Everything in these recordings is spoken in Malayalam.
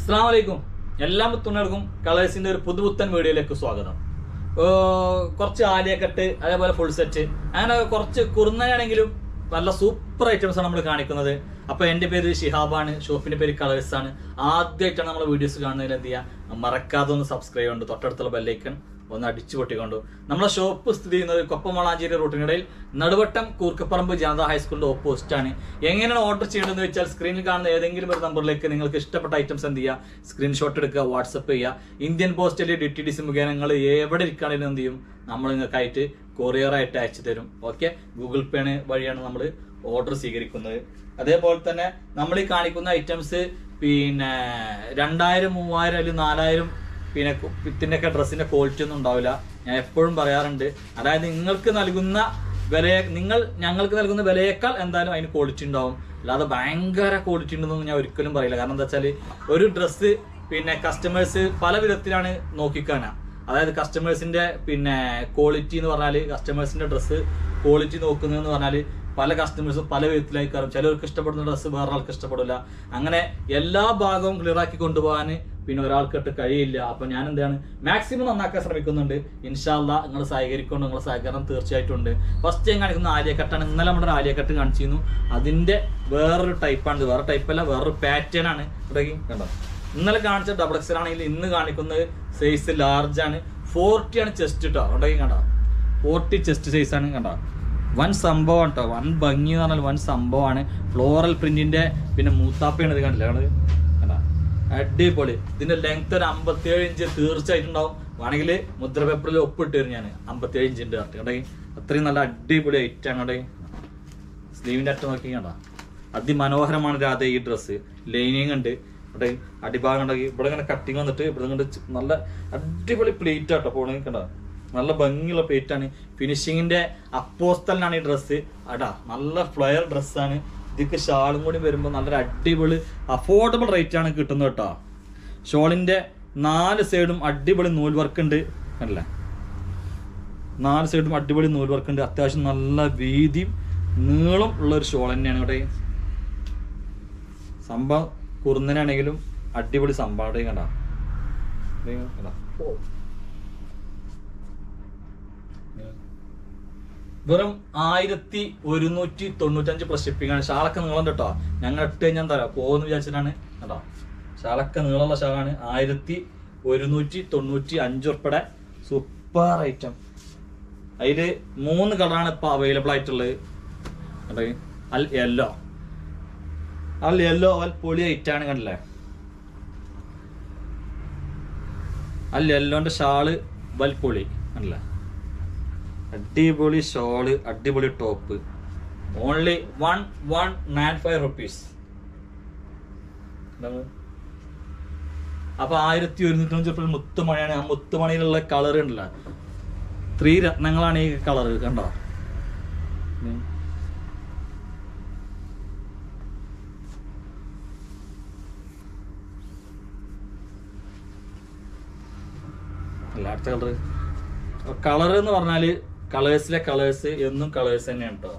അസ്സാം വലൈക്കും എല്ലാ മുത്തുണർക്കും കളേഴ്സിന്റെ ഒരു പുതുപുത്തൻ വീഡിയോയിലേക്ക് സ്വാഗതം ഓ, കുറച്ച് ആലിയക്കട്ട് അതേപോലെ ഫുൾ സെറ്റ് അങ്ങനെ കുറച്ച് കുറുന്നനാണെങ്കിലും നല്ല സൂപ്പർ ഐറ്റംസ് ആണ് നമ്മൾ കാണിക്കുന്നത് അപ്പൊ എന്റെ പേര് ഷിഹാബാണ് ഷോപ്പിന്റെ പേര് കളേഴ്സ് ആണ് ആദ്യമായിട്ടാണ് നമ്മൾ വീഡിയോസ് കാണുന്നതിൽ എന്ത് ചെയ്യുക മറക്കാതെ ഒന്ന് സബ്സ്ക്രൈബ് ഉണ്ട് തൊട്ടടുത്തുള്ള ബെല്ലൈക്കൺ ഒന്ന് അടിച്ചു പൊട്ടിക്കൊണ്ടു നമ്മളെ ഷോപ്പ് സ്ഥിതി ചെയ്യുന്നത് കൊപ്പമളാഞ്ചേരി റൂട്ടിനിടയിൽ നടുവട്ടം കൂർക്കപ്പറമ്പ് ജനതാ ഹൈസ്കൂളിന്റെ ഓപ്പോസിറ്റ് ആണ് എങ്ങനെയാണ് ഓർഡർ ചെയ്യേണ്ടതെന്ന് വെച്ചാൽ സ്ക്രീനിൽ കാണുന്ന ഏതെങ്കിലും ഒരു നമ്പറിലേക്ക് നിങ്ങൾക്ക് ഇഷ്ടപ്പെട്ട ഐറ്റംസ് എന്ത് ചെയ്യുക സ്ക്രീൻഷോട്ട് എടുക്കുക വാട്സപ്പ് ചെയ്യുക ഇന്ത്യൻ പോസ്റ്റലിൽ ഡി ടി ഡി സി മുഖേന നിങ്ങൾ എവിടെ ഇരിക്കുകയാണെങ്കിലും എന്ത് ചെയ്യും നമ്മൾ നിങ്ങൾക്കായിട്ട് കൊറിയറായിട്ട് അയച്ചു തരും ഓക്കെ ഗൂഗിൾ പേ വഴിയാണ് നമ്മൾ ഓർഡർ സ്വീകരിക്കുന്നത് അതേപോലെ തന്നെ നമ്മൾ ഈ കാണിക്കുന്ന ഐറ്റംസ് പിന്നെ രണ്ടായിരം മൂവായിരം അല്ലെങ്കിൽ നാലായിരം പിന്നെ ഇതിന്റെ ഒക്കെ ഡ്രസ്സിന്റെ ക്വാളിറ്റി ഒന്നും ഉണ്ടാവില്ല ഞാൻ എപ്പോഴും പറയാറുണ്ട് അതായത് നിങ്ങൾക്ക് നൽകുന്ന വില നിങ്ങൾ ഞങ്ങൾക്ക് നൽകുന്ന വിലയേക്കാൾ എന്തായാലും അതിന് ക്വാളിറ്റി ഉണ്ടാവും അല്ലാതെ ഭയങ്കര ക്വാളിറ്റി ഉണ്ടെന്നൊന്നും ഞാൻ ഒരിക്കലും പറയില്ല കാരണം എന്താ വെച്ചാൽ ഒരു ഡ്രസ്സ് പിന്നെ കസ്റ്റമേഴ്സ് പല വിധത്തിലാണ് നോക്കിക്കാണുക അതായത് കസ്റ്റമേഴ്സിന്റെ പിന്നെ ക്വാളിറ്റി എന്ന് പറഞ്ഞാൽ കസ്റ്റമേഴ്സിന്റെ ഡ്രസ്സ് ക്വാളിറ്റി നോക്കുന്നതെന്ന് പറഞ്ഞാൽ പല കസ്റ്റമേഴ്സും പല വിധത്തിലായി കയറും ചിലർക്ക് ഇഷ്ടപ്പെടുന്ന ഡ്രസ്സ് വേറൊരാൾക്ക് ഇഷ്ടപ്പെടില്ല അങ്ങനെ എല്ലാ ഭാഗവും ക്ലിയർ ആക്കി കൊണ്ടുപോകാൻ പിന്നെ ഒരാൾക്കിട്ട് കഴിയില്ല അപ്പൊ ഞാൻ എന്താണ് മാക്സിമം നന്നാക്കാൻ ശ്രമിക്കുന്നുണ്ട് ഇൻഷാല്ല നിങ്ങൾ സഹകരിക്കൊണ്ട് നിങ്ങളുടെ സഹകരണം തീർച്ചയായിട്ടും ഉണ്ട് ഫസ്റ്റ് ഞാൻ കാണിക്കുന്ന ആലിയക്കട്ടാണ് ഇന്നലെ നമ്മുടെ ഒരു ആലിയക്കട്ട് കാണിച്ചിരുന്നു അതിന്റെ വേറൊരു ടൈപ്പാണ് വേറെ ടൈപ്പല്ല വേറൊരു പാറ്റേൺ ആണ് ഇവിടെ കണ്ടോ ഇന്നലെ കാണിച്ച ഡബിൾ എക്സൽ ആണെങ്കിൽ ഇന്ന് കാണിക്കുന്നത് സൈസ് ലാർജ് ആണ് ഫോർട്ടി ആണ് ചെസ്റ്റ് കേട്ടോ ഉണ്ടെങ്കിൽ കണ്ടോ ഫോർട്ടി ചെസ്റ്റ് സൈസ് ആണ് കണ്ടോ വൻ സംഭവം കേട്ടോ വൻ ഭംഗി എന്ന് പറഞ്ഞാൽ വൻ സംഭവമാണ് ഫ്ലോറൽ പ്രിന്റിന്റെ പിന്നെ മൂത്താപ്പയാണ് ഇത് കണ്ടില്ല കണ്ടത് കണ്ടോ അടിപൊളി ഇതിന്റെ ലെങ്ത് ഒരു അമ്പത്തിയേഴ് ഇഞ്ച് തീർച്ചയായിട്ടും ഉണ്ടാവും വേണമെങ്കിൽ മുദ്ര പേപ്പറിൽ ഒപ്പിട്ട് തരും ഞാൻ അമ്പത്തിയേഴ് ഇഞ്ച് ഉണ്ട് കറക്റ്റ് കണ്ടെങ്കിൽ അത്രയും നല്ല അടിപൊളി ഐറ്റം കണ്ടെങ്കിൽ സ്ലീവിന്റെ അറ്റം നോക്കി കണ്ട അതിമനോഹരമാണ് രാധ ഈ ഡ്രസ്സ് ലൈനിങ് ഉണ്ട് ഇവിടെ അടിഭാഗം ഉണ്ടെങ്കിൽ ഇവിടെ ഇങ്ങനെ കട്ടിങ് വന്നിട്ട് ഇവിടെ കൊണ്ട് നല്ല അടിപൊളി പ്ലേറ്റ് ആട്ടോ പോണ കണ്ട നല്ല ഭംഗിയുള്ള പ്ലേറ്റ് ആണ് ഫിനിഷിങ്ങിന്റെ അപ്പോസ്റ്റലിനാണ് ഈ ഡ്രസ്സ് അടാ നല്ല ഫ്ലയർ ഡ്രസ്സാണ് ഇതിക്ക് ഷാളും കൂടി വരുമ്പോൾ നല്ലൊരു അടിപൊളി അഫോർഡബിൾ റേറ്റ് ആണ് കിട്ടുന്നത് കേട്ടോ ഷോളിന്റെ നാല് സൈഡും അടിപൊളി നൂൽ വർക്ക് ഉണ്ട് കണ്ടില്ലേ നാല് സൈഡും അടിപൊളി നൂൽ വർക്ക് ഉണ്ട് അത്യാവശ്യം നല്ല വീതിയും നീളം ഉള്ള ഒരു ഷോൾ തന്നെയാണ് ഇവിടെ സംഭവം കുറുന്നനാണെങ്കിലും അടിപൊളി സംഭവം ഇവിടെ കണ്ട വെറും ആയിരത്തി ഒരുന്നൂറ്റി തൊണ്ണൂറ്റഞ്ച് പ്ലസ് ഷിപ്പിംഗ് ആണ് ഷാളൊക്കെ നീളം കേട്ടോ ഞങ്ങൾ ഇട്ട് കഴിഞ്ഞാൽ തരാം പോകുമെന്ന് വിചാരിച്ചിട്ടാണ് കേട്ടോ ഷാളൊക്കെ നീളമുള്ള ഷാളാണ് ആയിരത്തി ഒരുന്നൂറ്റി തൊണ്ണൂറ്റി അഞ്ച് ഉൾപ്പെടെ സൂപ്പർ ഐറ്റം അതില് മൂന്ന് കളറാണ് ഇപ്പൊ അവൈലബിൾ ആയിട്ടുള്ളത് കണ്ടോ? അൽ യെല്ലോ അൽ യെല്ലോ അൽ പൊളി ഐറ്റാണ് കണ്ടില്ലേ അൽ യെല്ലോന്റെ ഷാള് വൽ പൊളി കണ്ടില്ലേ അടിപൊളി ഷോള് അടിപൊളി top only one one nine five rupees അപ്പൊ ആയിരത്തി ഒരുന്നൂറ്റഞ്ച് റുപ്യ മുത്തുമണിയാണ് ആ മുത്തുമണിയിലുള്ള കളർ ഉണ്ടല്ലോ ത്രീ രത്നങ്ങളാണ് ഈ കളർ കണ്ടോ ഉം. അല്ല അടുത്ത കളർ കളർ എന്ന് പറഞ്ഞാല് കളേഴ്സിലെ കളേഴ്സ് എന്നും കളേഴ്സ് തന്നെയാണ് കേട്ടോ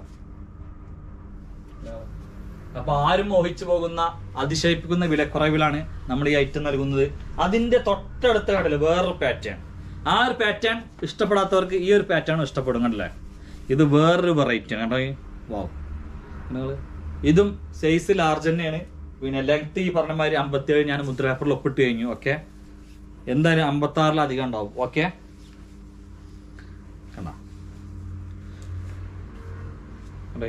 അപ്പൊ ആരും മോഹിച്ചു പോകുന്ന അതിശയിപ്പിക്കുന്ന വിലക്കുറവിലാണ് നമ്മൾ ഈ ഐറ്റം നൽകുന്നത് അതിന്റെ തൊട്ടടുത്ത കടല് വേറൊരു പാറ്റേൺ ആ ഒരു പാറ്റേൺ ഇഷ്ടപ്പെടാത്തവർക്ക് ഈ ഒരു പാറ്റേൺ ഇഷ്ടപ്പെടും കണ്ടല്ലേ ഇത് വേറൊരു വെറൈറ്റി ആണ് കേട്ടോ വാവ് നിങ്ങള് ഇതും സൈസ് ലാർജ് തന്നെയാണ് പിന്നെ ലെങ്ത് ഈ പറഞ്ഞ മാതിരി അമ്പത്തിയേഴ് ഞാൻ മുദ്ര പേപ്പറിൽ ഒപ്പിട്ട് കഴിഞ്ഞു ഓക്കെ എന്തായാലും അമ്പത്തി ആറിൽ അധികം ഉണ്ടാവും ഓക്കെ കണ്ടോ കണ്ടോ?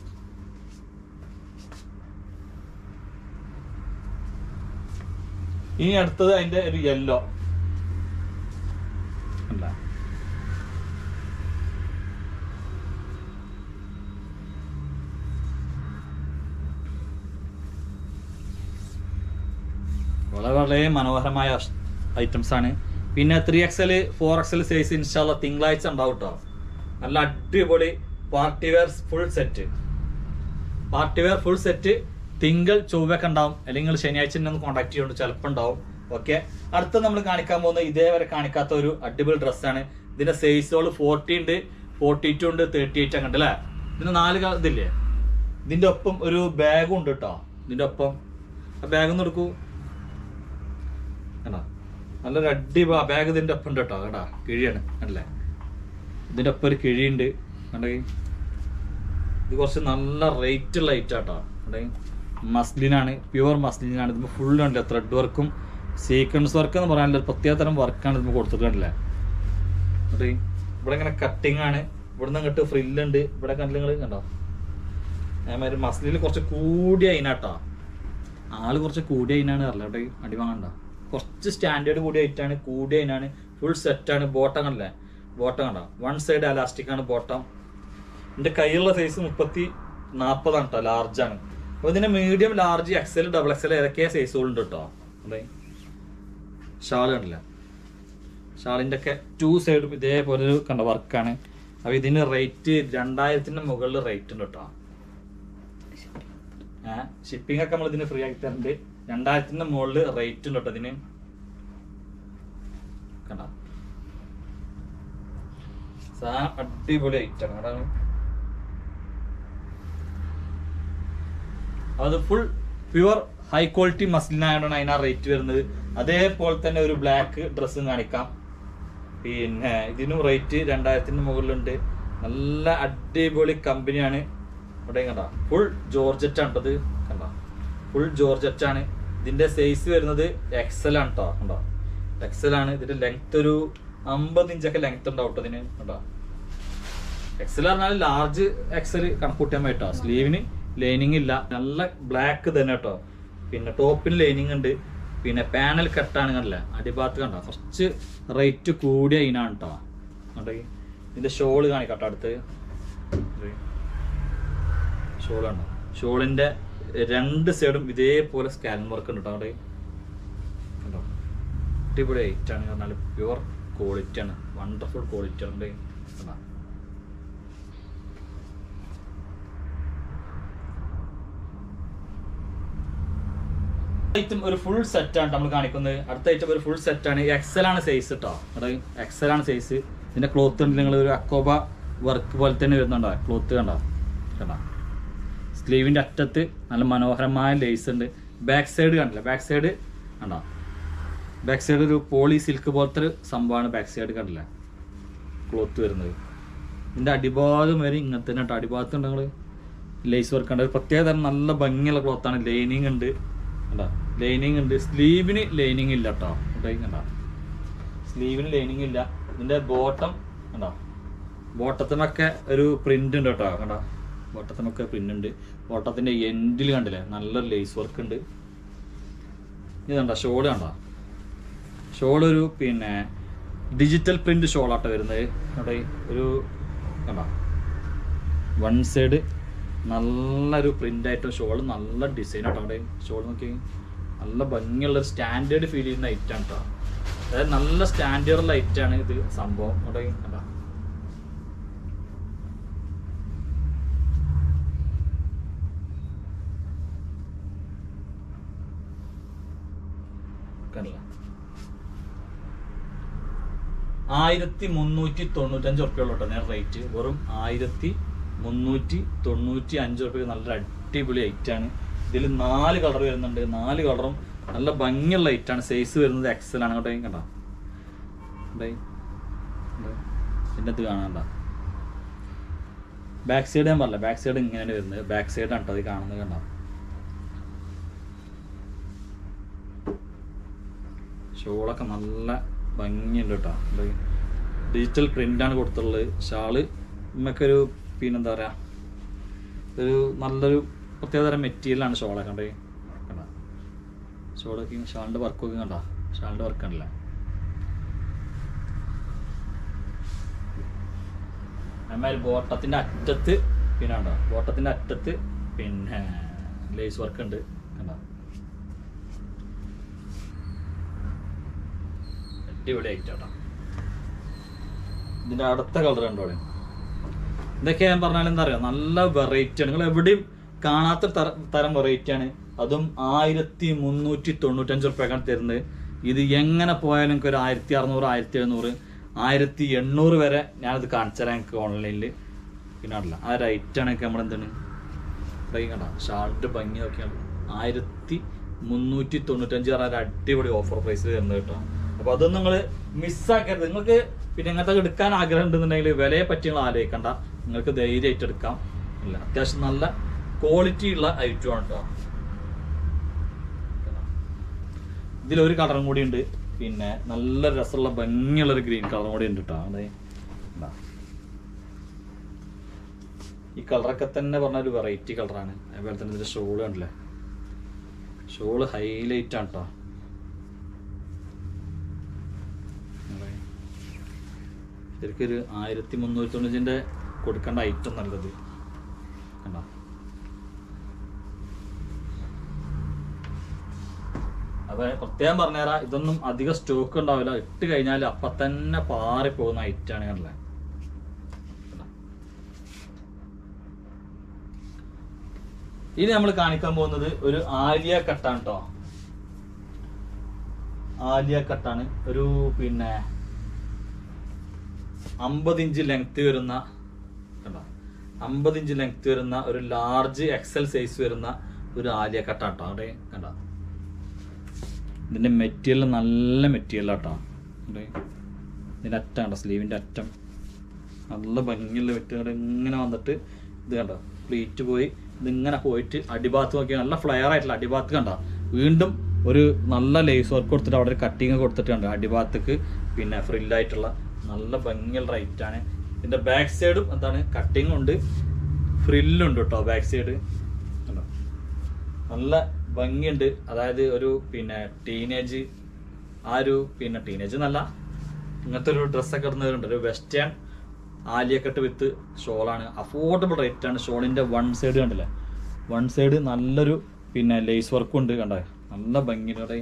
ഇനി അടുത്തത് അതിന്റെ ഒരു യെല്ലോ അല്ല വളരെ വളരെ മനോഹരമായ ഐറ്റംസ് ആണ് പിന്നെ three XL four XL size ഇൻഷാല്ല തിങ്കളാഴ്ച ഉണ്ടാവും കേട്ടോ നല്ല അടിപൊളി party wear full set party wear full set തിങ്കൾ ചൊവ്വൊക്കെ ഉണ്ടാവും അല്ലെങ്കിൽ ശനിയാഴ്ച തന്നെ ഒന്ന് കോൺടാക്ട് ചെയ്യുന്നുണ്ട് ചിലപ്പോൾ ഉണ്ടാവും ഓക്കെ അടുത്ത നമ്മൾ കാണിക്കാൻ പോകുന്ന ഇതേവരെ കാണിക്കാത്ത ഒരു അടിപൊളി ഡ്രസ്സാണ് ഇതിന്റെ സൈസുകൾ ഫോർട്ടി ഉണ്ട് ഫോർട്ടി ടു ഉണ്ട് തേർട്ടി എയ്റ്റ് ഒക്കെ ഉണ്ട് അല്ലേ ഇതിന് നാല് ക- ഇതില്ലേ ഇതിന്റെ ഒപ്പം ഒരു ബാഗും ഉണ്ട് കേട്ടോ ഇതിന്റെ ഒപ്പം ആ ബാഗ് ഒന്ന് എടുക്കൂ കണ്ടാ നല്ലൊരു അടി ബാഗ് ഇതിന്റെ ഒപ്പം ഉണ്ട് കേട്ടോ കണ്ടാ കിഴിയാണ് അല്ലേ ഇതിന്റെ ഒപ്പം ഒരു കിഴിയുണ്ട് കണ്ടേ ഇത് കുറച്ച് നല്ല റേറ്റ് ഉള്ള ഐറ്റം കേട്ടോ കണ്ടേ മസ്ലിനാണ് പ്യുവർ മസ്ലിനാണ് ഇത് ഫുൾ ഉണ്ടല്ലേ ത്രെഡ് വർക്കും സീക്വൻസ് വർക്ക് എന്ന് പറയാനുള്ള ഒരു പ്രത്യേക തരം വർക്കാണ് ഇത് കൊടുത്തിട്ടുണ്ടല്ലേ എന്നിട്ട് ഇവിടെ ഇങ്ങനെ കട്ടിങ് ആണ് ഇവിടുന്ന് അങ്ങോട്ട് ഫ്രില്ലുണ്ട് ഇവിടെ കണ്ടില്ല നിങ്ങൾ കണ്ടോ അതേമാതിരി മസ്ലിൽ കുറച്ച് കൂടിയ അതിനാട്ടോ ആള് കുറച്ച് കൂടിയ അതിനാണ് അറിയില്ല ഇവിടെ അടി വാങ്ങണ്ട കുറച്ച് സ്റ്റാൻഡേർഡ് കൂടിയ ഐറ്റാണ് കൂടിയ അതിനാണ് ഫുൾ സെറ്റാണ് ബോട്ടം കണ്ടല്ലേ ബോട്ടം കണ്ടോ വൺ സൈഡ് അലാസ്റ്റിക് ആണ് ബോട്ടം എൻ്റെ കയ്യിലുള്ള സൈസ് മുപ്പത്തി നാൽപ്പതാണ് കേട്ടോ ലാർജാണ് അപ്പോൾ ഇതിന്റെ medium large XL double XL ഏതൊക്കെ സൈസുകളുണ്ട് കേട്ടോ അതെ ഷാൾ കണ്ടില്ല ഷാളിൻ്റെ ഒക്കെ ടു സൈഡും ഇതേപോലെ ഒരു കണ്ട വർക്കാണ് അപ്പോൾ ഇതിന് റേറ്റ് രണ്ടായിരത്തിന്റെ മുകളിൽ റേറ്റ് ഉണ്ട് കേട്ടോ ഏഹ് ഷിപ്പിംഗ് ഒക്കെ നമ്മൾ ഇതിന് ഫ്രീ ആക്കി തരുന്നുണ്ട് രണ്ടായിരത്തിന്റെ മുകളിൽ റേറ്റ് ഉണ്ട് കേട്ടോ ഇതിന് കണ്ട സാധനം അടിപൊളി ഐറ്റാണ് കേട്ടോ അത് ഫുൾ പ്യുവർ ഹൈ ക്വാളിറ്റി മസ്ലിനായതുകൊണ്ടാണ് അതിനാ റേറ്റ് വരുന്നത് അതേപോലെ തന്നെ ഒരു ബ്ലാക്ക് ഡ്രസ്സും കാണിക്കാം പിന്നെ ഇതിനും റേറ്റ് രണ്ടായിരത്തിന് മുകളിലുണ്ട് നല്ല അടിപൊളി കമ്പനിയാണ് ഇവിടെ കണ്ട ഫുൾ ജോർജറ്റ് ആണ് ഇത് കണ്ട ഫുൾ ജോർജറ്റ് ആണ് ഇതിന്റെ സൈസ് വരുന്നത് എക്സൽ ആണ് കേട്ടോ കണ്ടോ എക്സൽ ആണ് ഇതിന്റെ ലെങ്ത് ഒരു അമ്പത് ഇഞ്ചൊക്കെ ലെങ്ത് ഉണ്ടാവും കേട്ടോ ഇതിന് കണ്ടോ എക്സൽ പറഞ്ഞാൽ ലാർജ് എക്സൽ കണക്കൂട്ടാൻ പറ്റാ സ്ലീവിന് ലൈനിങ് ഇല്ല നല്ല ബ്ലാക്ക് തന്നെ കേട്ടോ പിന്നെ ടോപ്പിന് ലൈനിങ് ഉണ്ട് പിന്നെ പാനൽ കട്ടാണ് കണ്ടില്ല അടിഭാഗത്ത് കണ്ട കുറച്ച് റേറ്റ് കൂടിയ ഇനാണ് കേട്ടോ കണ്ടോ ഇതിന്റെ ഷോള് കാണിക്കട്ടോ അടുത്ത് ഷോൾ കണ്ടോ ഷോളിന്റെ രണ്ട് സൈഡും ഇതേപോലെ സ്കാൻ വർക്ക് ഉണ്ട് കേട്ടോ അവിടെ കണ്ടോ അടിപൊളി ഐറ്റ് ആണ് പറഞ്ഞാൽ പ്യുവർ ക്വാളിറ്റി ആണ് വണ്ടർഫുൾ ക്വാളിറ്റി ആണ് കണ്ടോ ഐറ്റം ഒരു ഫുൾ സെറ്റ് ആണ് നമ്മൾ കാണിക്കുന്നത് അടുത്ത ഐറ്റം ഒരു ഫുൾ സെറ്റ് ആണ് എക്സൽ ആണ് സൈസ് കേട്ടോ അവിടെ എക്സൽ ആണ് സൈസ് ഇതിന്റെ ക്ലോത്ത് ഉണ്ട് നിങ്ങൾ ഒരു അക്കോബ വർക്ക് പോലെ തന്നെ വരുന്നുണ്ടോ ക്ലോത്ത് കണ്ടോ കണ്ടോ സ്ലീവിന്റെ അറ്റത്ത് നല്ല മനോഹരമായ ലേസ് ഉണ്ട് ബാക്ക് സൈഡ് കണ്ടില്ല ബാക്ക് സൈഡ് കണ്ടോ ബാക്ക് സൈഡ് ഒരു പോളി സിൽക്ക് പോലത്തെ ഒരു സംഭവമാണ് ബാക്ക് സൈഡ് കണ്ടില്ല ക്ലോത്ത് വരുന്നത് ഇതിന്റെ അടിഭാഗം വരെ ഇങ്ങനെ തന്നെ കേട്ടോ അടിഭാഗത്ത് ഉണ്ട് നിങ്ങൾ ലേസ് വർക്ക് ഉണ്ട് ഒരു പ്രത്യേക തരം നല്ല ഭംഗിയുള്ള ക്ലോത്താണ് ലൈനിങ് ഉണ്ട് കണ്ടോ ലൈനിങ് ഉണ്ട് സ്ലീവിന് ലൈനിങ് ഇല്ല കേട്ടോ കണ്ടോ സ്ലീവിന് ലൈനിങ് ഇല്ല ഇതിന്റെ ബോട്ടം കണ്ടോ ബോട്ടത്തിനൊക്കെ ഒരു പ്രിന്റ് ഉണ്ട് കേട്ടോ കണ്ടോ ബോട്ടത്തിനൊക്കെ പ്രിന്റ് ഉണ്ട് ബോട്ടത്തിന്റെ എൻഡിൽ കണ്ടില്ലേ നല്ലൊരു ലേസ് വർക്ക് ഉണ്ട് ഇത് കണ്ടോ ഷോള് കണ്ടോ ഷോൾ ഒരു പിന്നെ ഡിജിറ്റൽ പ്രിന്റ് ഷോളാട്ടോ വരുന്നത് അവിടെ ഒരു കണ്ടോ വൺ സൈഡ് നല്ലൊരു പ്രിന്റ് ആയിട്ട് ഷോൾ നല്ല ഡിസൈൻ ആട്ടോ അവിടെ ഷോൾ നോക്കി നല്ല ഭംഗിയുള്ള ഒരു സ്റ്റാൻഡേർഡ് ഫീൽ ചെയ്യുന്ന ഐറ്റാണ് കേട്ടോ അതായത് നല്ല സ്റ്റാൻഡേർഡ് ലൈറ്റാണ് ഇത് സംഭവം അവിടെ കണ്ടോ കണ്ടില്ല ആയിരത്തി മുന്നൂറ്റി തൊണ്ണൂറ്റഞ്ച് ഉറുപ്പ്യുള്ള കേട്ടോ നേരെ റേറ്റ് വെറും ആയിരത്തി മുന്നൂറ്റി തൊണ്ണൂറ്റി അഞ്ച് ഉറുപ്പ്യ നല്ല അടിപൊളി ഐറ്റാണ് ഇതിൽ നാല് കളർ വരുന്നുണ്ട് നാല് കളറും നല്ല ഭംഗിയുള്ള ഐറ്റാണ് സൈസ് വരുന്നത് എക്സൽ ആണ് കേട്ടോ കണ്ടോ ഇതിൻ്റെ ഇത് കാണാണ്ട ബാക്ക് സൈഡ് ഞാൻ പറഞ്ഞില്ല ബാക്ക് സൈഡ് ഇങ്ങനെയാണ് വരുന്നത് ബാക്ക് സൈഡ് ആണ് കേട്ടോ അത് കാണുന്നത് കണ്ടോ ഷോളൊക്കെ നല്ല ഭംഗിയുണ്ട് കേട്ടോ ഡിജിറ്റൽ പ്രിൻ്റാണ് കൊടുത്തിട്ടുള്ളത് ഷാള് നമുക്കൊരു പിന്നെന്താ പറയുക ഒരു നല്ലൊരു പ്രത്യേകതരം മെറ്റീരിയലാണ് ഷോളൊക്കെ കണ്ടേ കണ്ട ഷോളൊക്കെ ഷാളിൻ്റെ വർക്കൊക്കെ കണ്ട ഷാളിൻ്റെ വർക്ക് കണ്ടില്ല എന്നാൽ ബോട്ടത്തിൻ്റെ അറ്റത്ത് പിന്നെ ഉണ്ടോ ബോട്ടത്തിൻ്റെ അറ്റത്ത് പിന്നെ ലേസ് വർക്ക് ഉണ്ട് കണ്ടോ അടിപൊളി ആയിട്ടാട്ടോ ഇതിന്റെ അടുത്ത കളർ കണ്ടോ ഇവിടെ? ഇതൊക്കെ ഞാൻ പറഞ്ഞാൽ എന്താ അറിയോ നല്ല വെറൈറ്റി ആണ് നിങ്ങൾ എവിടെയും കാണാത്ത തര- തരം വെറൈറ്റി ആണ് അതും ആയിരത്തി മുന്നൂറ്റി തൊണ്ണൂറ്റഞ്ച് റുപ്യക്കാണ് തരുന്നത് ഇത് എങ്ങനെ പോയാലും നിങ്ങൾക്ക് ഒരു ആയിരത്തി അറുന്നൂറ് ആയിരത്തി എഴുന്നൂറ് ആയിരത്തി എണ്ണൂറ് വരെ ഞാനത് കാണിച്ചു തരാം എനിക്ക് ഓൺലൈനിൽ പിന്നെ അല്ല ആ റൈറ്റാണ് നമ്മൾ എന്താണ് കണ്ട ഷാളിന്റെ ഭംഗി നോക്കിയാണ് ആയിരത്തി മുന്നൂറ്റി തൊണ്ണൂറ്റഞ്ച് പറഞ്ഞ ഒരു അടിപൊളി ഓഫർ പ്രൈസിൽ തരുന്നത് കേട്ടോ അപ്പൊ അതൊന്നും നിങ്ങൾ മിസ്സാക്കരുത് നിങ്ങൾക്ക് പിന്നെ ഇങ്ങനത്തെ എടുക്കാൻ ആഗ്രഹം ഉണ്ടെന്നുണ്ടെങ്കിൽ വിലയെ പറ്റി നിങ്ങൾ ആലോചിക്കണ്ട നിങ്ങൾക്ക് ധൈര്യമായിട്ട് എടുക്കാം ഇല്ല അത്യാവശ്യം നല്ല ക്വാളിറ്റി ഉള്ള ഐറ്റം ആണ് കേട്ടോ ഇതിലൊരു കളറും കൂടി ഉണ്ട് പിന്നെ നല്ല രസമുള്ള ഭംഗിയുള്ള ഒരു ഗ്രീൻ കളറും കൂടി ഉണ്ട് കേട്ടോ അതെ ഇതാ. ഈ കളറൊക്കെ തന്നെ പറഞ്ഞ ഒരു വെറൈറ്റി കളറാണ് അതുപോലെ തന്നെ ഇതിന്റെ ഷോള് കണ്ടില്ലേ ഷോള് ഹൈലൈറ്റ് ആണ് കേട്ടോ ശരിക്കൊരു ആയിരത്തി മുന്നൂറ്റി തൊണ്ണൂറ്റിൻ്റെ കൊടുക്കേണ്ട ഐറ്റം നല്ലത് കണ്ടോ അപ്പൊ പ്രത്യേകം പറഞ്ഞുതരാം ഇതൊന്നും അധികം സ്റ്റോക്ക് ഉണ്ടാവില്ല ഇട്ട് കഴിഞ്ഞാൽ അപ്പൊ തന്നെ പാറി പോകുന്ന ഐറ്റാണ് കണ്ടല്ലേ ഇനി നമ്മൾ കാണിക്കാൻ പോകുന്നത് ഒരു ആലിയ കട്ടാണ് കേട്ടോ ആലിയ കട്ടാണ് ഒരു പിന്നെ അമ്പത് ഇഞ്ച് ലെങ്ത് വരുന്ന കണ്ടോ അമ്പത് ഇഞ്ച് ലെങ്ത് വരുന്ന ഒരു ലാർജ് എക്സൽ സൈസ് വരുന്ന ഒരു ആലിയ കട്ടാണ് കേട്ടോ അവിടെ കണ്ടോ ഇതിന്റെ മെറ്റീരിയൽ നല്ല മെറ്റീരിയൽ ആട്ടോ ഇതിന്റെ അറ്റം കണ്ടോ സ്ലീവിന്റെ അറ്റം നല്ല ഭംഗിയുള്ള മെറ്റീരിയൽ ഇങ്ങനെ വന്നിട്ട് ഇത് കണ്ടോ പ്ലീറ്റ് പോയി ഇതിങ്ങനെ പോയിട്ട് അടിഭാഗത്ത് നോക്കിയാൽ നല്ല ഫ്ലെയർ ആയിട്ടുള്ള അടിഭാഗത്ത് കണ്ടോ വീണ്ടും ഒരു നല്ല ലേസ് വർക്ക് കൊടുത്തിട്ട് അവിടെ ഒരു കട്ടിങ് കൊടുത്തിട്ട് കണ്ടോ അടിഭാഗത്തേക്ക് പിന്നെ ഫ്രില്ലായിട്ടുള്ള നല്ല ഭംഗിയുള്ള റൈറ്റ് ആണ് ഇതിന്റെ ബാക്ക് സൈഡും എന്താണ് കട്ടിങ് ഉണ്ട് ഫ്രില്ലുണ്ട് കേട്ടോ ബാക്ക് സൈഡ് കണ്ടോ നല്ല ഭംഗിയുണ്ട് അതായത് ഒരു പിന്നെ ടീനേജ് ആ ഒരു പിന്നെ ടീനേജ് എന്നല്ല ഇങ്ങനത്തെ ഒരു ഡ്രസ്സൊക്കെ ഇടുന്നവരുണ്ട് ഒരു വെസ്റ്റേൺ ആലിയക്കെട്ട് വിത്ത് ഷോളാണ് അഫോർഡബിൾ റേറ്റ് ആണ് ഷോളിന്റെ വൺ സൈഡ് കണ്ടില്ലേ വൺ സൈഡ് നല്ലൊരു പിന്നെ ലേസ് വർക്കും ഉണ്ട് കണ്ടോ നല്ല ഭംഗിയുടെ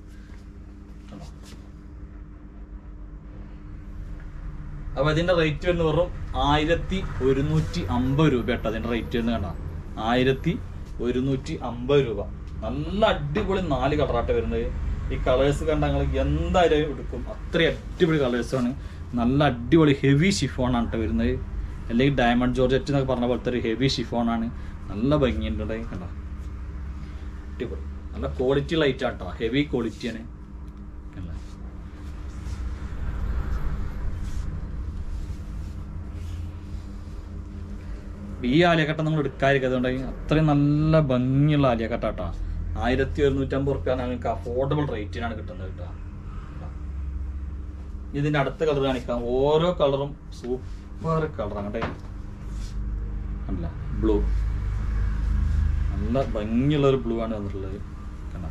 അപ്പൊ അതിന്റെ റേറ്റ് വരുന്ന വെറും ആയിരത്തി ഒരുന്നൂറ്റി അമ്പത് രൂപ കേട്ടോ അതിന്റെ റേറ്റ് വരുന്നത് കണ്ടോ ആയിരത്തി ഒരുന്നൂറ്റി അമ്പത് രൂപ നല്ല അടിപൊളി നാല് കളറാട്ട് വരുന്നത് ഈ കളേഴ്സ് കണ്ട നിങ്ങൾ എന്തായാലും എടുക്കും അത്രയും അടിപൊളി കളേഴ്സ് ആണ് നല്ല അടിപൊളി ഹെവി ഷിഫോൺ ആണ് കേട്ടോ വരുന്നത് അല്ലെങ്കിൽ ഡയമണ്ട് ജോർജറ്റ് എന്നൊക്കെ പറഞ്ഞ പോലത്തെ ഒരു ഹെവി ഷിഫോൺ ആണ് നല്ല ഭംഗിയുണ്ട് ഇവിടെ കണ്ടോ അടിപൊളി നല്ല ക്വാളിറ്റി ലൈറ്റ് ആട്ടോ ഹെവി ക്വാളിറ്റിയാണ് കണ്ടോ ഈ ആലിയക്കട്ട നമ്മൾ എടുക്കാതിരിക്കും അതുകൊണ്ട് അത്രയും നല്ല ഭംഗിയുള്ള ആലിയക്കട്ട കേട്ടോ ആയിരത്തി ഒരുന്നൂറ്റമ്പത് റുപ്യ നിങ്ങൾക്ക് അഫോർഡബിൾ റേറ്റിനാണ് കിട്ടുന്നത് കേട്ടോ ഇതിന്റെ അടുത്ത കളർ കാണിക്കാം ഓരോ കളറും സൂപ്പർ കളറാണ് കേട്ടോ അല്ല ബ്ലൂ നല്ല ഭംഗിയുള്ള ഒരു ബ്ലൂ ആണ് വന്നിട്ടുള്ളത് കണ്ടോ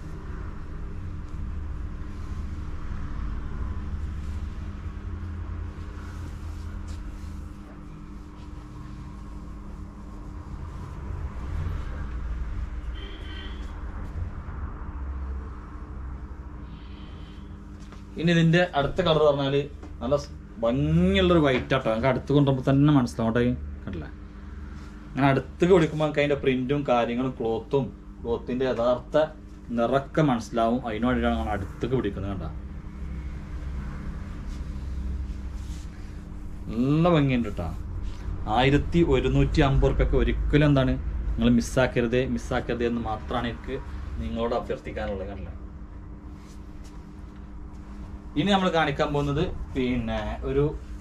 ഇനി ഇതിന്റെ അടുത്ത കളർ പറഞ്ഞാല് നല്ല സ് ഭംഗിയുള്ളൊരു വൈറ്റ് ആട്ടോ നമുക്ക് അടുത്ത് കൊണ്ടുപോകുമ്പോൾ തന്നെ മനസ്സിലാവട്ടെ കണ്ടില്ലേ അങ്ങനെ അടുത്തേക്ക് വിളിക്കുമ്പോൾ നമുക്ക് അതിന്റെ പ്രിന്റും കാര്യങ്ങളും ക്ലോത്തും ക്ലോത്തിന്റെ യഥാർത്ഥ നിറക്ക മനസ്സിലാവും അതിനു വേണ്ടിയിട്ടാണ് നമ്മൾ അടുത്തേക്ക് പിടിക്കുന്നത് കണ്ട നല്ല ഭംഗിയുണ്ട് കേട്ടോ ആയിരത്തി ഒരുന്നൂറ്റി അമ്പത് റുപ്യൊക്കെ ഒരിക്കലും എന്താണ് നിങ്ങൾ മിസ്സാക്കരുത് മിസ്സാക്കരുത് എന്ന് മാത്രമാണ് എനിക്ക് നിങ്ങളോട് അഭ്യർത്ഥിക്കാനുള്ളത് കണ്ടില്ല ഇനി നമ്മൾ കാണിക്കാൻ പോകുന്നത് പിന്നെ ഒരു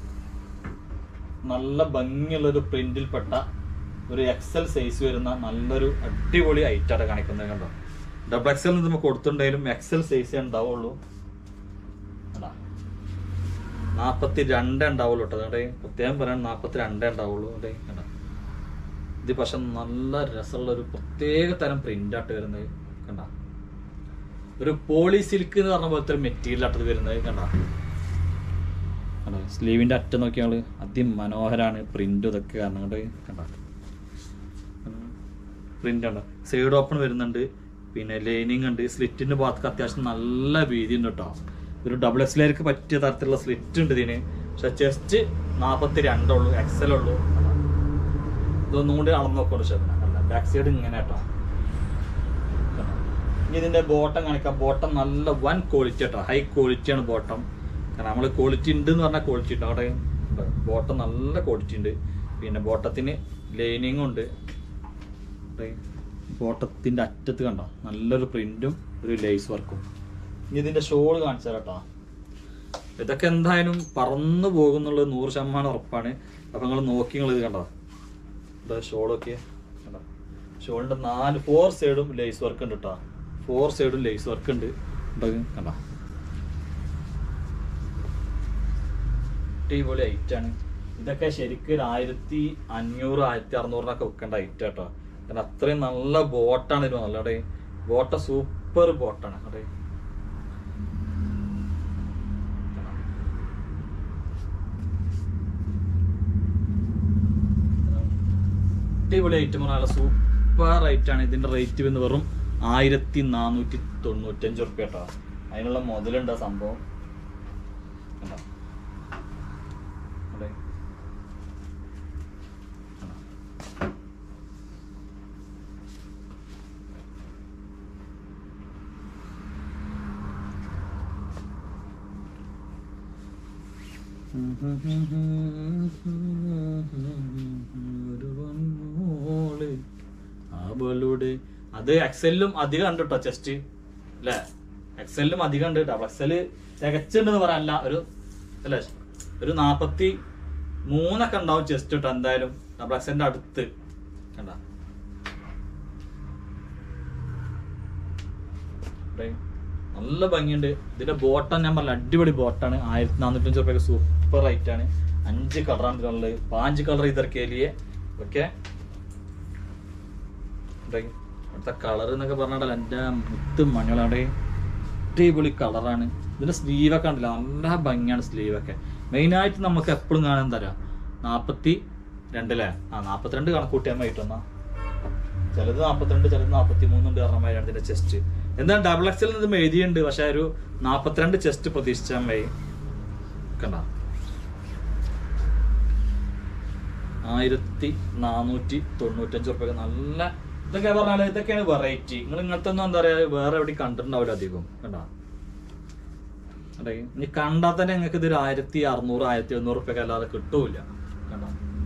നല്ല ഭംഗിയുള്ള ഒരു പ്രിന്റിൽപ്പെട്ട ഒരു എക്സൽ സൈസ് വരുന്ന നല്ലൊരു അടിപൊളി ഐറ്റാണ് കാണിക്കുന്നത് കണ്ടോ ഡബിൾ എക്സൽ നമ്മൾ കൊടുത്തിട്ടുണ്ടെങ്കിലും എക്സൽ സൈസ് ഉണ്ടാവുള്ളൂ കണ്ടോ നാപ്പത്തി രണ്ട് ഉണ്ടാവുള്ളൂ കേട്ടോ അതുകൊണ്ട് പ്രത്യേകം പറയാൻ നാപ്പത്തി രണ്ട് ഉണ്ടാവുള്ളൂ അതുകൊണ്ട് കണ്ടോ ഇത് പക്ഷെ നല്ല രസമുള്ള ഒരു പ്രത്യേക തരം പ്രിന്റ് ആയിട്ട് വരുന്നത് കണ്ടോ ഒരു പോളി സിൽക്ക് എന്ന് പറഞ്ഞ പോലത്തെ ഒരു മെറ്റീരിയൽ ആട്ടത് വരുന്നത് കണ്ടോ കണ്ടോ സ്ലീവിന്റെ അറ്റം നോക്കിയാൽ അതിമനോഹരാണ് പ്രിന്റ് ഇതൊക്കെ കാരണം കൊണ്ട് കണ്ടോ പ്രിന്റ് ഉണ്ട് സൈഡ് ഓപ്പൺ വരുന്നുണ്ട് പിന്നെ ലൈനിങ് ഉണ്ട് സ്ലിറ്റിന്റെ ഭാഗത്ത് അത്യാവശ്യം നല്ല വീതി ഉണ്ട് കേട്ടോ ഒരു ഡബിൾ എക്സിലേക്ക് പറ്റിയ തരത്തിലുള്ള സ്ലിറ്റ് ഉണ്ട് ഇതിന് പക്ഷെ ചെസ്റ്റ് നാൽപ്പത്തി രണ്ടുള്ളൂ എക്സൽ ഉള്ളൂ കണ്ടോ? ഇതൊന്നും കൂടി അളന്ന് നോക്കണ്ട ശതമാനം ബാക്ക് സൈഡ് ഇങ്ങനെ കേട്ടോ കണ്ടോ? ഇനി ഇതിന്റെ ബോട്ടം കാണിക്കാം ബോട്ടം നല്ല വൻ ക്വാളിറ്റി കേട്ടോ ഹൈ ക്വാളിറ്റിയാണ് ബോട്ടം കാരണം നമ്മൾ ക്വാളിറ്റി ഉണ്ട് എന്ന് പറഞ്ഞാൽ ക്വാളിറ്റി ഉണ്ട് അവിടെ ബോട്ടം നല്ല ക്വാളിറ്റി ഉണ്ട് പിന്നെ ബോട്ടത്തിന് ലൈനിങ്ങും ഉണ്ട് ബോട്ടത്തിൻ്റെ അറ്റത്ത് കണ്ടോ നല്ലൊരു പ്രിന്റും ഒരു ലേസ് വർക്കും ഇനി ഇതിൻ്റെ ഷോൾ കാണിച്ചു തരാം കേട്ടോ ഇതൊക്കെ എന്തായാലും പറന്നു പോകുന്നുള്ളത് നൂറ് ശതമാനം ഉറപ്പാണ് അപ്പം നിങ്ങൾ നോക്കി നിങ്ങൾ ഇത് കണ്ടോ ഇതാ ഷോളൊക്കെ കണ്ടോ ഷോളിൻ്റെ നാല് ഫോർ സൈഡും ലേസ് വർക്ക് ഉണ്ട് കേട്ടോ ഫോർ സൈഡും ലേസ് വർക്ക് ഉണ്ട് ഉണ്ടോ ഇത്? കണ്ടോ അടിപൊളി ഐറ്റാണ് ഇതൊക്കെ ശരിക്കും ഒരു ആയിരത്തി അഞ്ഞൂറ് ആയിരത്തി അറുന്നൂറിനൊക്കെ വെക്കേണ്ട ഐറ്റം കേട്ടോ കാരണം അത്രയും നല്ല ബോട്ടാണ് ഇത് നല്ലടെ ബോട്ട സൂപ്പർ ബോട്ടാണ് അതെ അടിപൊളി ഐറ്റം നല്ല സൂപ്പർ റേറ്റ് ആണ് ഇതിന്റെ റേറ്റ് വന്ന് വെറും ആയിരത്തി നാനൂറ്റി തൊണ്ണൂറ്റഞ്ച് റുപ്യ കേട്ടോ അതിനുള്ള മുതലുണ്ട് ആ സംഭവം കണ്ടോ അതെ കണ്ടോ? ഒരു വന്നോള് അവളുടെ അത് എക്സെല്ലും അധികം ഉണ്ട് കേട്ടോ ചെസ്റ്റ് അല്ലേ എക്സെല്ലും അധികം ഉണ്ട് ഡബിൾ എക്സല് തികച്ചുണ്ടെന്ന് പറയാനല്ല ഒരു അല്ലേ ഒരു നാപ്പത്തി മൂന്നൊക്കെ ഉണ്ടാവും ചെസ്റ്റ് കേട്ടോ എന്തായാലും ഡബിൾ എക്സലിന്റെ അടുത്ത് കണ്ട നല്ല ഭംഗിയുണ്ട് ഇതിന്റെ ബോട്ടം ഞാൻ പറഞ്ഞ അടിപൊളി ബോട്ടാണ് ആയിരത്തി നാനൂറ്റഞ്ച് റുപ്യ സൂപ്പർ റേറ്റ് ആണ് അഞ്ച് കളറാണ് ഇതിലുള്ളത് പാഞ്ച് കളർ ഇതർ കേലിയെ ഓക്കെ അടുത്ത കളർ എന്നൊക്കെ പറഞ്ഞാൽ എൻ്റെ മുത്ത് മഞ്ഞളവിടെ അടിപൊളി കളറാണ് ഇതിന്റെ സ്ലീവൊക്കെ ഉണ്ടല്ലോ നല്ല ഭംഗിയാണ് സ്ലീവൊക്കെ മെയിനായിട്ട് നമുക്ക് എപ്പോഴും കാണാൻ തരാം നാൽപ്പത്തി രണ്ടല്ലേ ആ നാൽപ്പത്തിരണ്ട് കണക്കൂട്ടിയാൽ മതിട്ടെന്നാ ചിലത് നാൽപ്പത്തിരണ്ട് ചിലത് നാൽപ്പത്തി മൂന്നുണ്ട് പറഞ്ഞമാതിരിയാണ് ഇതിന്റെ ചെസ്റ്റ് എന്താ ഡബിൾ എക്സൽ ഇത് എഴുതിയുണ്ട് പക്ഷെ ഒരു നാൽപ്പത്തിരണ്ട് ചെസ്റ്റ് പ്രതീക്ഷിച്ചാൽ മതി കണ്ട ആയിരത്തി നാനൂറ്റി തൊണ്ണൂറ്റഞ്ച് റുപ്യ നല്ല ഇതൊക്കെ പറഞ്ഞാല് ഇതൊക്കെയാണ് വെറൈറ്റി നിങ്ങൾ ഇങ്ങനത്തെ ഒന്നും എന്താ പറയാ വേറെ എവിടെ കണ്ടിട്ടുണ്ടാവില്ല അധികം കണ്ട അതെ ഇനി കണ്ടാൽ തന്നെ നിങ്ങൾക്ക് ഇതൊരു ആയിരത്തി അറുന്നൂറ് ആയിരത്തി എണ്ണൂറ് റുപ്യ അല്ലാതെ കിട്ടൂല കണ്ട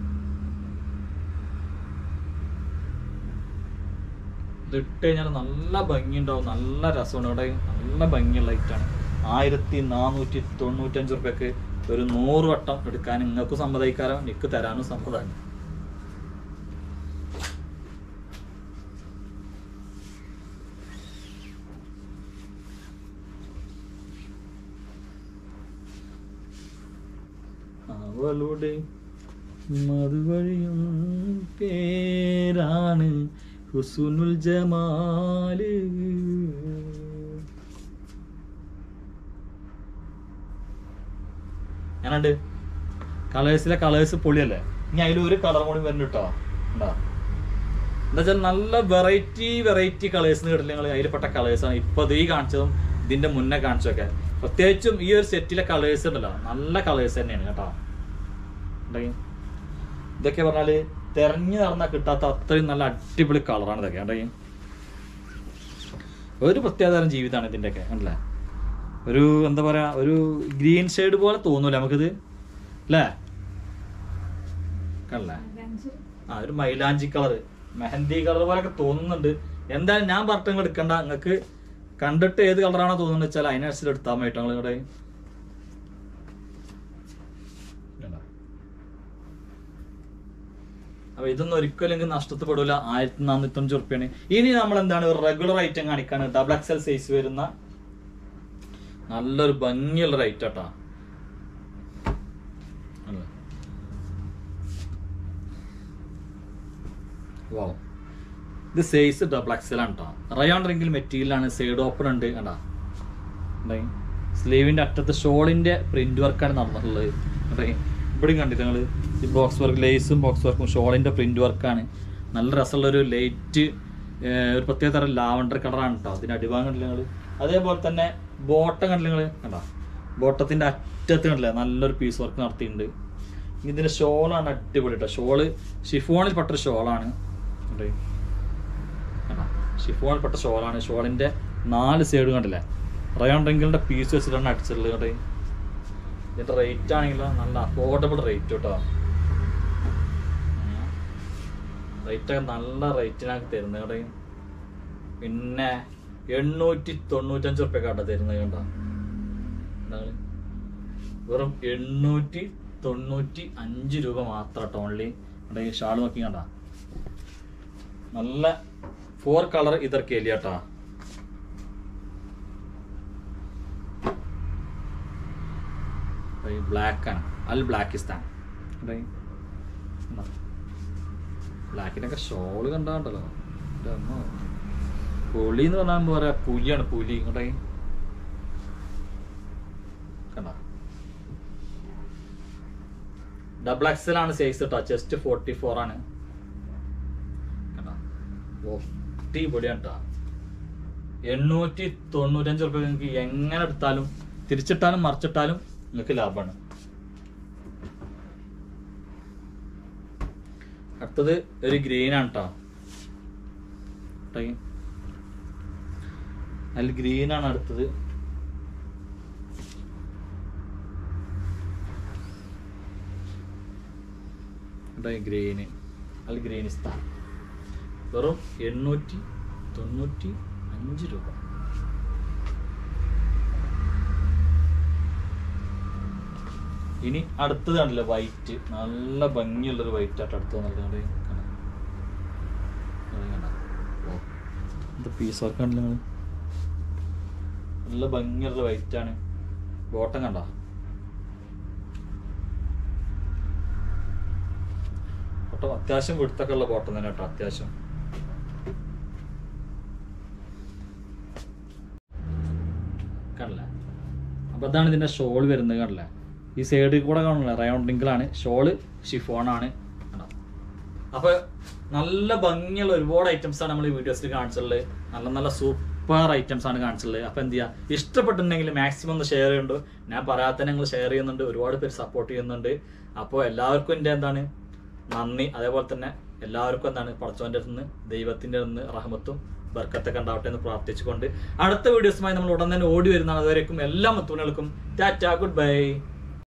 ഇത് ഇട്ട് കഴിഞ്ഞാൽ നല്ല ഭംഗി ഉണ്ടാവും നല്ല രസമാണ് ഇവിടെ നല്ല ഭംഗിയുള്ള ഐറ്റാണ് ആയിരത്തി നാനൂറ്റി തൊണ്ണൂറ്റഞ്ച് റുപ്യക്ക് ഒരു നൂറ് വട്ടം എടുക്കാൻ നിങ്ങൾക്ക് സമ്മതിക്കാരോ എനിക്ക് തരാനും സമ്മതമാണ് അവളുടെ മധുവഴിയും പേരാണ് ഹുസുനുൽ ജമാല് ഞാനുണ്ട് കളേഴ്സിലെ കളേഴ്സ് പൊളിയല്ലേ ഇനി അതിൽ ഒരു കളർ കൂടി വരുന്നുണ്ട് കേട്ടോ എന്താ എന്താ വെച്ചാൽ നല്ല വെറൈറ്റി വെറൈറ്റി കളേഴ്സ് കേട്ടില്ല നിങ്ങൾ അതിൽപ്പെട്ട കളേഴ്സ് ആണ് ഇപ്പൊ ഇത് ഈ കാണിച്ചതും ഇതിന്റെ മുന്നേ കാണിച്ചതൊക്കെ പ്രത്യേകിച്ചും ഈ ഒരു സെറ്റിലെ കളേഴ്സ് ഉണ്ടല്ലോ നല്ല കളേഴ്സ് തന്നെയാണ് കേട്ടോ ഉണ്ടെങ്കിൽ ഇതൊക്കെ പറഞ്ഞാല് തെരഞ്ഞു നടന്നാൽ കിട്ടാത്ത അത്രയും നല്ല അടിപൊളി കളറാണ് ഇതൊക്കെ ഉണ്ടെങ്കിൽ ഒരു പ്രത്യേകതരം ജീവിതമാണ് ഇതിൻ്റെയൊക്കെ അല്ലേ ഒരു എന്താ പറയാ ഒരു ഗ്രീൻ ഷെയ്ഡ് പോലെ തോന്നൂല നമുക്കിത് അല്ലേ കണ്ടല്ലേ ആ ഒരു മൈലാഞ്ചി കളർ മെഹന്തി കളർ പോലൊക്കെ തോന്നുന്നുണ്ട് എന്തായാലും ഞാൻ പറഞ്ഞിട്ട് എടുക്കണ്ട നിങ്ങൾക്ക് കണ്ടിട്ട് ഏത് കളറാണോ തോന്നുന്നത് വെച്ചാൽ അതിനനുസരിച്ച് എടുത്താൽ മതി കേട്ടോ നിങ്ങളിവിടെ അപ്പൊ ഇതൊന്നും ഒരിക്കലും എനിക്ക് നഷ്ടപ്പെടില്ല ആയിരത്തി നാനൂറ്റഞ്ച് റുപ്യാണ് ഇനി നമ്മൾ എന്താണ് ഒരു റെഗുലർ ഐറ്റം കാണിക്കാണ് ഡബിൾ എക്സൽ സൈസ് വരുന്ന നല്ലൊരു ഭംഗിയുള്ള ഒരു ഐറ്റം കേട്ടാ വോ ഇത് സൈസ് ഡബിൾ എക്സൽ ആണ് കേട്ടോ റയോൺ റിംഗിൽ മെറ്റീരിയലാണ് സൈഡ് ഓപ്പൺ ഉണ്ട് കണ്ടാ സ്ലീവിന്റെ അറ്റത്ത് ഷോളിന്റെ പ്രിന്റ് വർക്കാണ് നടന്നിട്ടുള്ളത് കണ്ടേ? ഇവിടെയും കണ്ടിട്ട് നിങ്ങൾ ഈ ബോക്സ് വർക്ക് ലേസും ബോക്സ് വർക്കും ഷോളിന്റെ പ്രിന്റ് വർക്കാണ് നല്ല രസമുള്ള ഒരു ലൈറ്റ് ഒരു പ്രത്യേക തരം ലാവണ്ടർ കളറാണ് കേട്ടോ അതിന്റെ അടിഭാഗം കണ്ടില്ല നിങ്ങൾ അതേപോലെ തന്നെ ബോട്ടം കണ്ടില്ല നിങ്ങൾ കണ്ടോ ബോട്ടത്തിന്റെ അറ്റത്ത് കണ്ടില്ല നല്ലൊരു പീസ് വർക്ക് നടത്തിയിട്ടുണ്ട് ഇനി ഇതിന്റെ ഷോളാണ് അടിപൊളി കേട്ടോ ഷോള് ഷിഫോണിൽ പെട്ടൊരു ഷോളാണ് കണ്ടേ? കണ്ടോ? ഷിഫോണിൽ പെട്ട ഷോളാണ് ഷോളിന്റെ നാല് സൈഡ് കണ്ടില്ലേ റയോൺ റിങ്കിളിന്റെ പീസ് വെച്ചിട്ടാണ് അടിച്ചിട്ടുള്ളത് കണ്ടേ ഇതിന്റെ റേറ്റ് ആണെങ്കിലോ നല്ല അഫോർഡബിൾ റേറ്റ് കേട്ടോ റേറ്റ് ഒക്കെ നല്ല റേറ്റിനാണ് തരുന്നത് കേട്ടോ പിന്നെ എണ്ണൂറ്റി തൊണ്ണൂറ്റഞ്ച് ഉറുപ്പ്യ കണ്ട തരുന്നത് കണ്ടോ എന്താണ് വെറും എണ്ണൂറ്റി തൊണ്ണൂറ്റി അഞ്ച് രൂപ മാത്രം കേട്ടോ ഓൺലി ഇവിടെ ഈ ഷാൾ നോക്കി കണ്ട നല്ല ഫോർ കളർ ഇതർ കേലി കേട്ടാ ബ്ലാക്ക് ആണ് അൽ ബ്ലാക്കിസ്ഥാൻ ബ്ലാക്കിനൊക്കെ ഷോള് കണ്ടാണ്ടല്ലോ എൻ്റെ അമ്മോ. പുലി എന്ന് പറഞ്ഞാൽ എന്താ പറയാ പുലിയാണ് പുലി ഇങ്ങോട്ടേ കണ്ട ഡബിൾ എക്സൽ ആണ് സൈസ് കേട്ടോ ചെസ്റ്റ് ഫോർട്ടി ഫോർ ആണ് കണ്ട അടിപൊളിയാണ് കേട്ടോ എണ്ണൂറ്റി തൊണ്ണൂറ്റഞ്ച് റുപ്യ നിങ്ങൾക്ക് എങ്ങനെ എടുത്താലും തിരിച്ചിട്ടാലും മറിച്ചിട്ടാലും നിങ്ങൾക്ക് ലാഭമാണ് അടുത്തത് ഒരു ഗ്രീൻ ആണ് കേട്ടോ അതിൽ ഗ്രീൻ ആണ് അടുത്തത് ഗ്രീന് അൽ ഗ്രീനിസ്ഥാൻ വെറും എണ്ണൂറ്റി തൊണ്ണൂറ്റി അഞ്ച് രൂപ ഇനി അടുത്തത് കണ്ടില്ല വൈറ്റ് നല്ല ഭംഗിയുള്ളൊരു വൈറ്റ് ആയിട്ട് അടുത്തത് നല്ല എന്താ പീസ് വർക്ക് കണ്ടില്ല നിങ്ങൾ നല്ല ഭംഗിയുള്ള വൈറ്റ് ആണ് ബോട്ടം കണ്ട ബോട്ടം അത്യാവശ്യം വിടുത്തൊക്കെ ഉള്ള ബോട്ടം തന്നെ കേട്ടോ അത്യാവശ്യം കണ്ടില്ല അപ്പൊ അതാണ് ഇതിന്റെ ഷോൾ വരുന്നത് കണ്ടില്ല ഈ സൈഡിൽ കൂടെ കാണില്ല റൗണ്ടിങ്കിളാണ് ഷോള് ഷിഫോണാണ് അപ്പൊ നല്ല ഭംഗിയുള്ള ഒരുപാട് ഐറ്റംസ് ആണ് നമ്മൾ ഈ വീഡിയോസിൽ കാണിച്ചിട്ടുള്ളത് നല്ല നല്ല സൂപ്പർ ഐറ്റംസ് ആണ് കാണിച്ചിട്ടുള്ളത് അപ്പൊ എന്ത് ചെയ്യുക ഇഷ്ടപ്പെട്ടിട്ടുണ്ടെങ്കിൽ മാക്സിമം ഒന്ന് ഷെയർ ചെയ്യുന്നുണ്ട് ഞാൻ പറയാത്ത ഞങ്ങൾ ഷെയർ ചെയ്യുന്നുണ്ട് ഒരുപാട് പേര് സപ്പോർട്ട് ചെയ്യുന്നുണ്ട് അപ്പോൾ എല്ലാവർക്കും എൻ്റെ എന്താണ് നന്ദി അതേപോലെ തന്നെ എല്ലാവർക്കും എന്താണ് പടച്ചവൻ്റെ അടുത്ത് നിന്ന് ദൈവത്തിൻ്റെ നിന്ന് റഹമത്തും ബർക്കത്തൊക്കെ ഉണ്ടാവട്ടെ എന്ന് പ്രാർത്ഥിച്ചുകൊണ്ട് അടുത്ത വീഡിയോസുമായി നമ്മൾ ഉടൻ തന്നെ ഓടി വരുന്നതാണ് അതുവരേക്കും എല്ലാ മുത്തുണികൾക്കും ടാറ്റ ഗുഡ് ബൈ